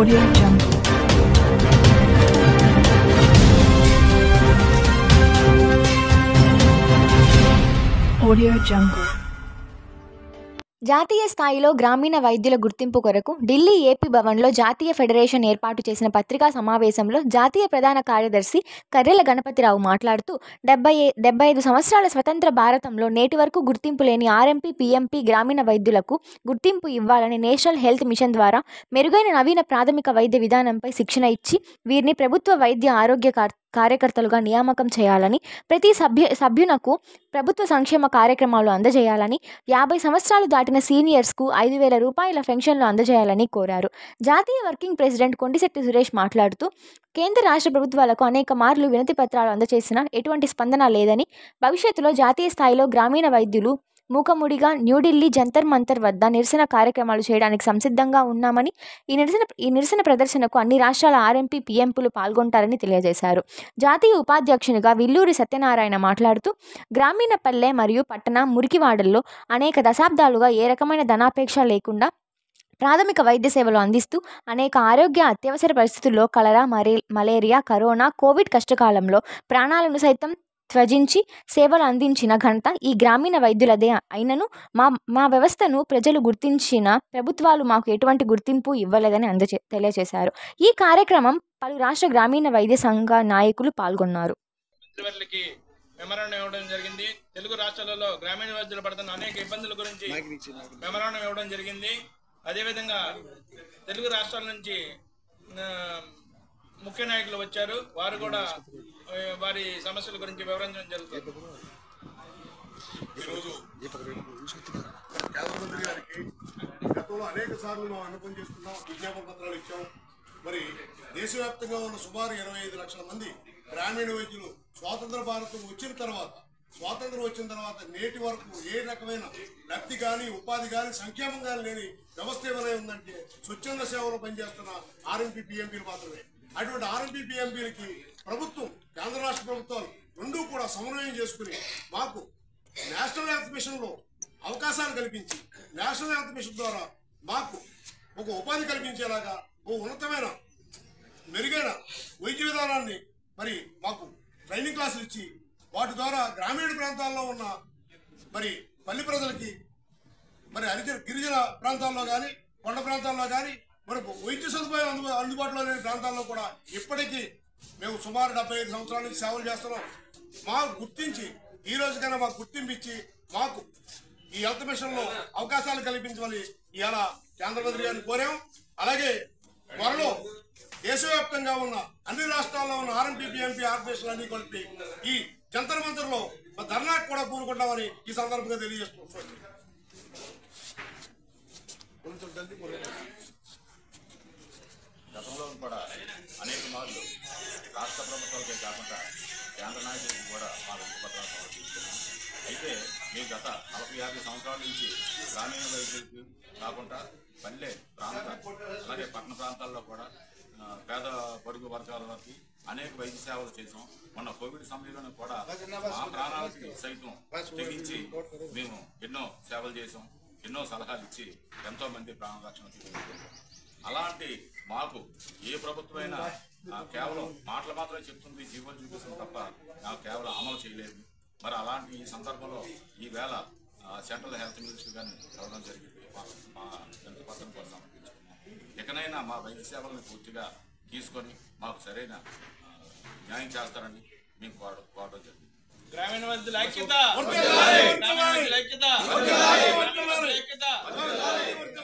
Audio Jungle. Audio Jungle. జాతీయ స్థాయిలో గ్రామీణ వైద్యుల గుర్తింపు కొరకు ఢిల్లీ ఏపీ భవన్లో జాతీయ ఫెడరేషన్ ఏర్పాటు చేసిన పత్రికా సమావేశంలో జాతీయ ప్రధాన కార్యదర్శి కర్రెల గణపతిరావు మాట్లాడుతూ డెబ్బై డెబ్బై ఐదు సంవత్సరాల స్వతంత్ర భారతంలో నేటి వరకు గుర్తింపు లేని ఆర్ఎంపీ పీఎంపీ గ్రామీణ వైద్యులకు గుర్తింపు ఇవ్వాలని నేషనల్ హెల్త్ మిషన్ ద్వారా మెరుగైన నవీన ప్రాథమిక వైద్య విధానంపై శిక్షణ ఇచ్చి వీరిని ప్రభుత్వ వైద్య ఆరోగ్య కార్- కార్యకర్తలుగా నియామకం చేయాలని ప్రతి సభ్యు సభ్యునకు ప్రభుత్వ సంక్షేమ కార్యక్రమాలు అందజేయాలని యాభై సంవత్సరాలు దాటిన సీనియర్స్కు ఐదు వేల రూపాయల పెన్షన్లు అందజేయాలని కోరారు జాతీయ వర్కింగ్ ప్రెసిడెంట్ కొండిశెట్టి సురేష్ మాట్లాడుతూ కేంద్ర రాష్ట్ర ప్రభుత్వాలకు అనేక మార్లు వినతి పత్రాలు అందజేసినా ఎటువంటి స్పందన లేదని భవిష్యత్తులో జాతీయ స్థాయిలో గ్రామీణ వైద్యులు మూకముడిగా న్యూఢిల్లీ జంతర్ మంతర్ వద్ద నిరసన కార్యక్రమాలు చేయడానికి సంసిద్ధంగా ఉన్నామని ఈ నిరసన ఈ నిరసన ప్రదర్శనకు అన్ని రాష్ట్రాల ఆర్ఎంపీ పీఎంపులు పాల్గొంటారని తెలియజేశారు జాతీయ ఉపాధ్యక్షునిగా విల్లూరి సత్యనారాయణ మాట్లాడుతూ గ్రామీణ పల్లె మరియు పట్టణ మురికివాడల్లో అనేక దశాబ్దాలుగా ఏ రకమైన ధనాపేక్ష లేకుండా ప్రాథమిక వైద్య సేవలు అందిస్తూ అనేక ఆరోగ్య అత్యవసర పరిస్థితుల్లో కలరా మరే మలేరియా కరోనా కోవిడ్ కష్టకాలంలో ప్రాణాలను సైతం త్వజించి సేవలు అందించిన ఘనత ఈ గ్రామీణ వైద్యులదే అయినను మా మా వ్యవస్థను ప్రజలు గుర్తించిన ప్రభుత్వాలు మాకు ఎటువంటి గుర్తింపు ఇవ్వలేదని అందజే తెలియజేశారు ఈ కార్యక్రమం పలు రాష్ట్ర గ్రామీణ వైద్య సంఘ నాయకులు పాల్గొన్నారు మంత్రివర్లకి మెమరాండం ఇవ్వడం జరిగింది తెలుగు రాష్ట్రాలలో గ్రామీణ వైద్యులు పడుతున్న అనేక ఇబ్బందుల గురించి మెమరాండం ఇవ్వడం జరిగింది అదేవిధంగా తెలుగు రాష్ట్రాల నుంచి ఆ, ముఖ్య నాయకులు వచ్చారు వారు కూడా ఆ, వారి సమస్యల గురించి వివరించడం జరుగుతుంది ఈరోజు కేంద్రమంత్రి గారికి గతంలో అనేక సార్లు మనం అనుభవం చేసుకున్నాం విజ్ఞాపన పత్రాలు ఇచ్చాం మరి దేశవ్యాప్తంగా ఉన్న సుమారు ఇరవై ఐదు లక్షల మంది గ్రామీణ వైద్యులు స్వాతంత్ర భారతం వచ్చిన తర్వాత స్వాతంత్రం వచ్చిన తర్వాత నేటి వరకు ఏ రకమైన లబ్ధి కానీ ఉపాధి కానీ సంక్షేమం కానీ లేని వ్యవస్థ ఏమైనా ఉందంటే స్వచ్ఛంద సేవలో పనిచేస్తున్న ఆర్ఎంపీ పిఎంపీలు మాత్రమే అటువంటి ఆర్ఎంపీ పిఎంపీలకి ప్రభుత్వం కేంద్ర రాష్ట్ర ప్రభుత్వాలు రెండూ కూడా సమన్వయం చేసుకుని మాకు నేషనల్ హెల్త్ మిషన్ లో అవకాశాలు కల్పించి నేషనల్ హెల్త్ మిషన్ ద్వారా మాకు ఒక ఉపాధి కల్పించేలాగా ఓ ఉన్నతమైన మెరుగైన వైద్య విధానాన్ని మరి మాకు ట్రైనింగ్ క్లాసులు ఇచ్చి వాటి ద్వారా గ్రామీణ ప్రాంతాల్లో ఉన్న మరి పల్లి ప్రజలకి మరి హరిజన గిరిజన ప్రాంతాల్లో కానీ కొండ ప్రాంతాల్లో కానీ మరి వైద్య సదుపాయం అందు అందుబాటులో లేని ప్రాంతాల్లో కూడా ఇప్పటికీ మేము సుమారు డెబ్బై ఐదు సంవత్సరాల నుంచి సేవలు చేస్తున్నాం మాకు గుర్తించి ఈ రోజుకైనా మాకు గుర్తింపు ఇచ్చి మాకు ఈ హెల్త్ మిషన్ లో అవకాశాలు కల్పించమని ఇవాళ కేంద్ర మంత్రి గారిని కోరాం అలాగే త్వరలో దేశవ్యాప్తంగా ఉన్న అన్ని రాష్ట్రాల్లో ఉన్న ఆర్ఎంపీ పిఎంపీ ఆర్గనైజేషన్లు అన్ని కలిపి ఈ జంతర్ మంతర్లో మా ధర్నాకు కూడా పూనుకుంటామని ఈ సందర్భంగా తెలియజేస్తున్నాం గతంలో కూడా అనేక మార్లు రాష్ట్ర ప్రభుత్వాలకే కాకుండా కేంద్ర నాయకులకు కూడా మా వినతిపత్రాలు సమర్పించుకున్నాం అయితే మీ గత నలభై యాభై సంవత్సరాల నుంచి గ్రామీణ వైద్యులకు కాకుండా పల్లె ప్రాంత అలాగే పట్టణ ప్రాంతాల్లో కూడా ఆ, పేద పొరుగు వర్గాల వారికి అనేక వైద్య సేవలు చేసాం మొన్న కోవిడ్ సమయంలో కూడా మా ప్రాణాలకి సైతం తెగించి మేము ఎన్నో సేవలు చేసాం ఎన్నో సలహాలు ఇచ్చి ఎంతో మంది ప్రాణ రక్షణ తీసుకుంటున్నాం అలాంటి మాకు ఏ ప్రభుత్వమైనా ఆ, కేవలం మాటలు మాత్రమే చెప్తుంది జీవోలు చూపిస్తుంది తప్ప నాకు కేవలం అమలు చేయలేదు మరి అలాంటి ఈ సందర్భంలో ఈవేళ ఆ, సెంట్రల్ హెల్త్ మినిస్టర్ గారిని కలవడం జరిగింది మా- మా ఎంత పత్రం కూడా సమర్పించుకున్నాం ఇకనైనా మా వైద్య సేవలను పూర్తిగా తీసుకొని మాకు సరైన ఆ, న్యాయం చేస్తారని మేము కోరడం కోరడం జరిగింది గ్రామీణ వైద్యుల ఐక్యత గ్రామీణ వైద్యుల ఐక్యత గ్రామీణ వైద్యుల ఐక్యత